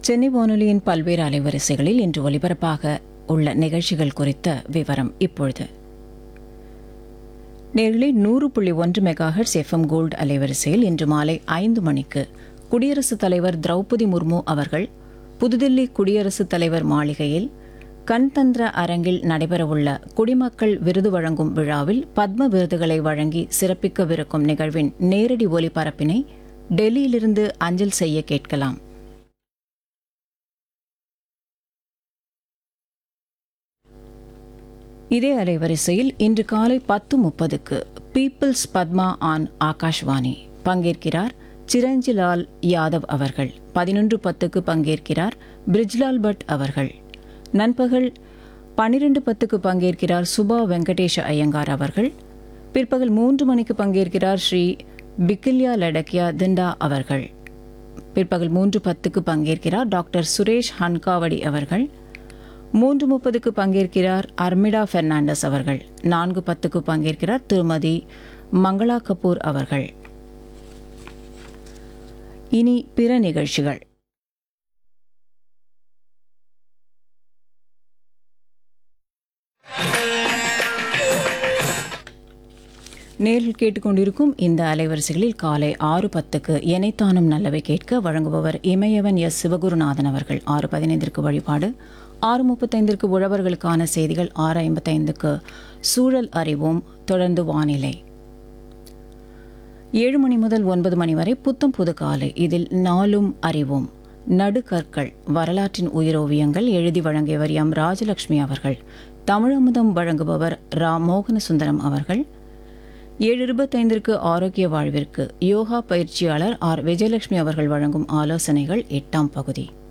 சென்னை வானொலியின் பல்வேறு அலைவரிசைகளில் இன்று ஒலிபரப்பாக உள்ள நிகழ்ச்சிகள் குறித்த விவரம் இப்பொழுது நேர்களே நூறு புள்ளி ஒன்று மெகாஹெட்ஸ் எஃப்எம் கோல்டு அலைவரிசையில் இன்று மாலை ஐந்து மணிக்கு குடியரசுத் தலைவர் திரௌபதி முர்மு அவர்கள் புதுதில்லி குடியரசுத் தலைவர் மாளிகையில் கண்தந்திர அரங்கில் நடைபெறவுள்ள குடிமக்கள் விருது வழங்கும் விழாவில் பத்ம விருதுகளை வழங்கி சிறப்பிக்கவிருக்கும் நிகழ்வின் நேரடி ஒலிபரப்பினை டெல்லியிலிருந்து அஞ்சல் செய்ய கேட்கலாம் இதே அலைவரிசையில் இன்று காலை பத்து முப்பதுக்கு பீப்பிள்ஸ் பத்மா ஆன் ஆகாஷ்வாணி பங்கேற்கிறார் சிரஞ்சிலால் யாதவ் அவர்கள் பதினொன்று பத்துக்கு பங்கேற்கிறார் பிரிஜ்லால் பட் அவர்கள் நண்பகல் பன்னிரண்டு பத்துக்கு பங்கேற்கிறார் சுபா வெங்கடேஷ ஐயங்கார் அவர்கள் பிற்பகல் மூன்று மணிக்கு பங்கேற்கிறார் ஸ்ரீ பிக்கில்யா லடக்கியா திண்டா அவர்கள் பிற்பகல் மூன்று பத்துக்கு பங்கேற்கிறார் டாக்டர் சுரேஷ் ஹன்காவடி அவர்கள் மூன்று முப்பதுக்கு பங்கேற்கிறார் அர்மிடா பெர்னாண்டஸ் அவர்கள் நான்கு பத்துக்கு பங்கேற்கிறார் திருமதி மங்களா கபூர் அவர்கள் இனி பிற நிகழ்ச்சிகள் நேரில் கேட்டுக்கொண்டிருக்கும் இந்த அலைவரிசைகளில் காலை ஆறு பத்துக்கு எனைத்தானும் நல்லவை கேட்க வழங்குபவர் இமயவன் எஸ் சிவகுருநாதன் அவர்கள் ஆறு பதினைந்திற்கு வழிபாடு ஆறு முப்பத்தைந்திற்கு உழவர்களுக்கான செய்திகள் ஆறு ஐம்பத்தைந்துக்கு சூழல் அறிவோம் தொடர்ந்து வானிலை ஏழு மணி முதல் ஒன்பது மணி வரை புத்தம் புது காலை இதில் நாளும் அறிவோம் நடுகற்கள் வரலாற்றின் உயிரோவியங்கள் எழுதி வழங்கியவர் எம் ராஜலட்சுமி அவர்கள் தமிழமுதம் வழங்குபவர் ரா மோகனசுந்தரம் அவர்கள் ஏழு இருபத்தைந்திற்கு ஆரோக்கிய வாழ்விற்கு யோகா பயிற்சியாளர் ஆர் விஜயலட்சுமி அவர்கள் வழங்கும் ஆலோசனைகள் எட்டாம் பகுதி